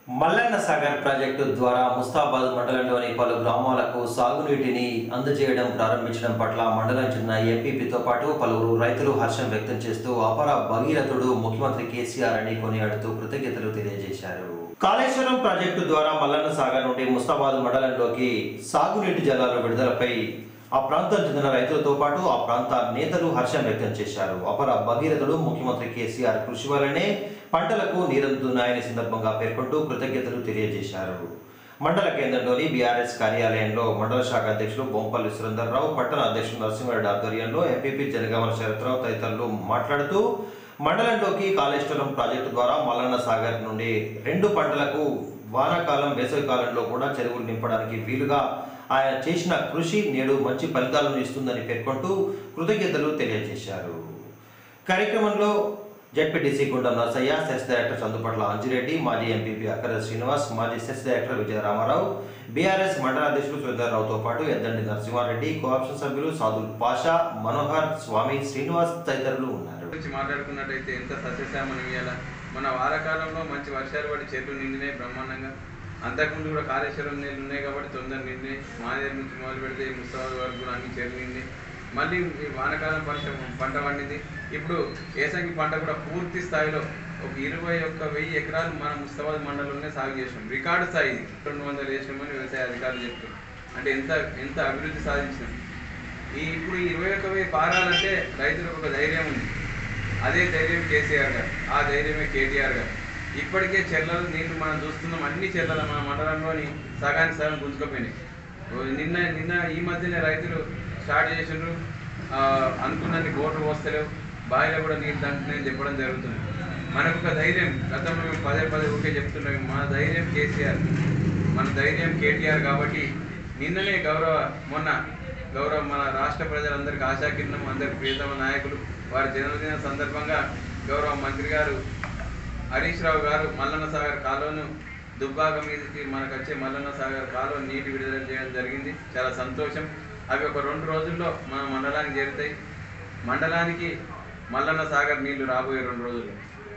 Mallanna Sagar project ద్వారా ముస్తాబాద్ మండలంలోని పలు గ్రామాలకు సాగునీటిని అందజేయడం ప్రారంభించడం పట్ల మండలం చెందిన ఎంపీపీతో పాటు పలువురు రైతులు హర్షం వ్యక్తం చేస్తూ అపర భగీరథుడు ముఖ్యమంత్రి కేసీఆర్ అని కొనియాడుతూ కృతజ్ఞతలు తెలియజేశారు కాళేశ్వరం ప్రాజెక్టు ద్వారా మల్లన్న సాగర్ నుండి ముస్తాబాద్ మండలంలోకి సాగునీటి జలాల విడుదలపై ఆ ప్రాంతం చెందిన రైతులతో పాటు ఆ ప్రాంత నేతలు హర్షం వ్యక్తం చేశారు అపర భగీరథుడు ముఖ్యమంత్రి కేసీఆర్ కృషి వల్లనే పంటలకు నీరందుతున్నాయని సందర్భంగా పేర్కొంటూ కృతజ్ఞతలు తెలియజేశారు మండల కేంద్రంలోని బీఆర్ఎస్ కార్యాలయంలో మండల శాఖ అధ్యక్షులు బొంపల్లి సురేందర్రావు పట్టణ అధ్యక్షులు నరసింహారెడ్డి ఆధ్వర్యంలో ఎంపీపీ జనగామల శరత్రావు తదితరులు మాట్లాడుతూ మండలంలోకి కాళేశ్వరం ప్రాజెక్టు ద్వారా మల్లన్న సాగర్ నుండి రెండు పంటలకు వానాకాలం వేసవి కాలంలో కూడా చెరువులు నింపడానికి వీలుగా ఆయన చేసిన కృషి నేడు మంచి ఫలితాలను ఇస్తుందని పేర్కొంటూ కృతజ్ఞతలు తెలియజేశారు కార్యక్రమంలో ZPTC Gunda Narasayya CESS director Chandupatla Anjireddy మాజీ ఎంపీపీ అక్కర శ్రీనివాస్ మాజీ CESS director Vijaya Ramarao BRS మండల అధ్యక్షులు సురేందర్రావుతో పాటు ఎద్దండి నరసింహారెడ్డి కోఆప్షన్ సభ్యులు సాదుల్ పాషా మనోహర్ స్వామి శ్రీనివాస్ తదితరులు ఉన్నారు గురించి మాట్లాడుకున్నట్టయితే ఎంత సస్యశ్యామనం ఇవ్వాల మన వారకాలంలో మంచి వర్షాలు పడి చెట్లు నిండినాయి బ్రహ్మాండంగా అంతకుముందు కూడా కాళేశ్వరం నీళ్ళు ఉన్నాయి కాబట్టి తొందర నిండినాయి మాదేరు నుంచి మొదలు పెడితే ఈ ముస్తాబాద్ వరకు కూడా అన్ని చెట్లు నిండినాయి మళ్ళీ ఈ వానకాలం పంట పంట పండింది ఇప్పుడు ఏసంగి పంట కూడా పూర్తి స్థాయిలో ఒక ఇరవై ఒక్క వెయ్యి ఎకరాలు మన ముస్తాబాద్ మండలంలోనే సాగు చేసినాం రికార్డు స్థాయి ఇది. రెండు వందలు వేసినామని వ్యవసాయ అధికారులు చెప్తారు అంటే ఎంత ఎంత అభివృద్ధి సాధించినాం ఈ ఇప్పుడు ఈ ఇరవై ఒక్క వెయ్యి పారాలంటే రైతులకు ఒక ధైర్యం ఉంది అదే ధైర్యం కేసీఆర్ గారు ఆ ధైర్యమే కేటీఆర్ గారు ఇప్పటికే చెర్లలు నీళ్లు మనం చూస్తున్నాం అన్ని చెర్లలు మన మండలంలోని సగానికి సగం గుంజుకపోయినాయి ఓ నిన్న నిన్న ఈ మధ్యనే రైతులు స్టార్ట్ చేసిండ్రు ఆ, అనుకున్నన్ని బోర్లు పోస్తలేవు బావిలో కూడా నీళ్ళు దంటున్నాయని చెప్పడం జరుగుతుంది మనకు ఒక ధైర్యం గతంలో మేము పదే పదే ఊరికే చెప్తున్నాం మన ధైర్యం కేసీఆర్ మన ధైర్యం కేటీఆర్ కాబట్టి నిన్ననే గౌరవ మొన్న గౌరవ మన రాష్ట్ర ప్రజలందరికీ ఆశాకిరణం అందరి ప్రియతమ నాయకులు వారి జన్మదిన సందర్భంగా గౌరవ మంత్రి గారు హరీష్ రావు గారు మల్లన్న సాగర్ కాలువను దుబ్బాక మీదకి మనకు వచ్చే మల్లన్న సాగర్ కాలువ నీటి విడుదల చేయడం జరిగింది చాలా సంతోషం అవి ఒక రెండు రోజుల్లో మన మండలానికి చేరుతాయి మండలానికి మల్లన్న సాగర్ నీళ్లు రాబోయే రెండు రోజుల్లో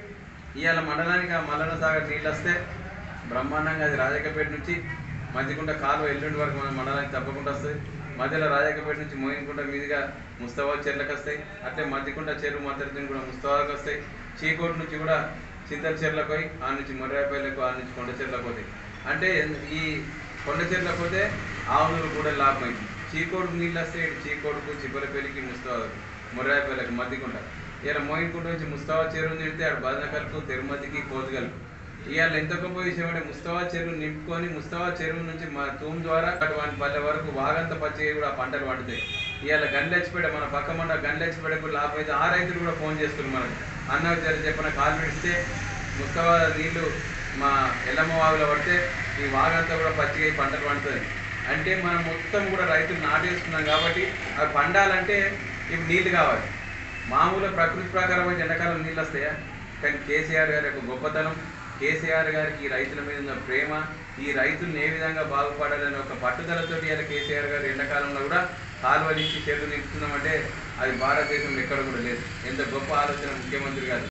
ఇవాళ మండలానికి ఆ మల్లన్న సాగర్ నీళ్ళు వస్తే బ్రహ్మాండంగా అది రాజకపేట నుంచి మధ్యకుంట కాలువ ఎల్లుండి వరకు మన మండలానికి తప్పకుండా వస్తుంది మధ్యలో రాజకపేట నుంచి మోయినకుంట మీదుగా ముస్తాబాద్ చెర్లకు వస్తాయి అట్లే మధ్యకుంట చెరువు మద్దతు కూడా ముస్తాబాద్కి వస్తాయి చీకోట్ నుంచి కూడా చింతల చెర్లకు పోయి ఆ నుంచి మొర్రాపల్లికు ఆ నుంచి కొండ చెర్లకు పోతాయి అంటే ఈ కొండ చెర్లకు పోతే ఆవునూరు కూడా లాభమైంది చీకోడుకు నీళ్ళు వస్తే ఇటు చీకోడుకు చిప్పలపల్లికి ముస్తాబాద్ మొర్రాపల్లికి మధ్యకుంట ఇలా మోయినకుంట నుంచి ముస్తాబా చెరువు నిడితే ఆడ బదనకల్కు తిరుమతికి కోతుగల్కు ఇవాళ ఎంత గొప్ప విషయం అంటే ముస్తవా చెరువు నింపుకొని ముస్తవా చెరువు నుంచి మా తూము ద్వారా అటువంటి పల్లె వరకు వాగంత పచ్చి కూడా ఆ పంటలు పండుతాయి ఇవాళ గండ్లచ్చిపేట మన పక్క మండ గండ్లచ్చిపేటకు లాభం అయితే ఆ రైతులు కూడా ఫోన్ చేస్తున్నారు మనకు అన్న జర చెప్పిన కాలు పెడితే ముస్తవా నీళ్లు మా ఎల్లమ్మ వాగులో పడితే ఈ వాగంతా కూడా పచ్చిగా ఈ పంటలు పండుతుంది అంటే మనం మొత్తం కూడా రైతులు నాటేస్తున్నాం కాబట్టి అవి పండాలంటే ఇప్పుడు నీళ్లు కావాలి మామూలు ప్రకృతి ప్రకారం అయితే ఎండాకాలం నీళ్ళు వస్తాయా కానీ కేసీఆర్ గారి యొక్క గొప్పతనం కేసీఆర్ గారికి ఈ రైతుల మీద ఉన్న ప్రేమ ఈ రైతుల్ని ఏ విధంగా బాగుపడాలనే ఒక పట్టుదలతో ఇలా కేసీఆర్ గారు ఎండాకాలంలో కూడా కాలువలు ఇచ్చి చెట్లు నింపుతున్నామంటే అది భారతదేశంలో ఎక్కడ కూడా లేదు ఎంత గొప్ప ఆలోచన ముఖ్యమంత్రి గారు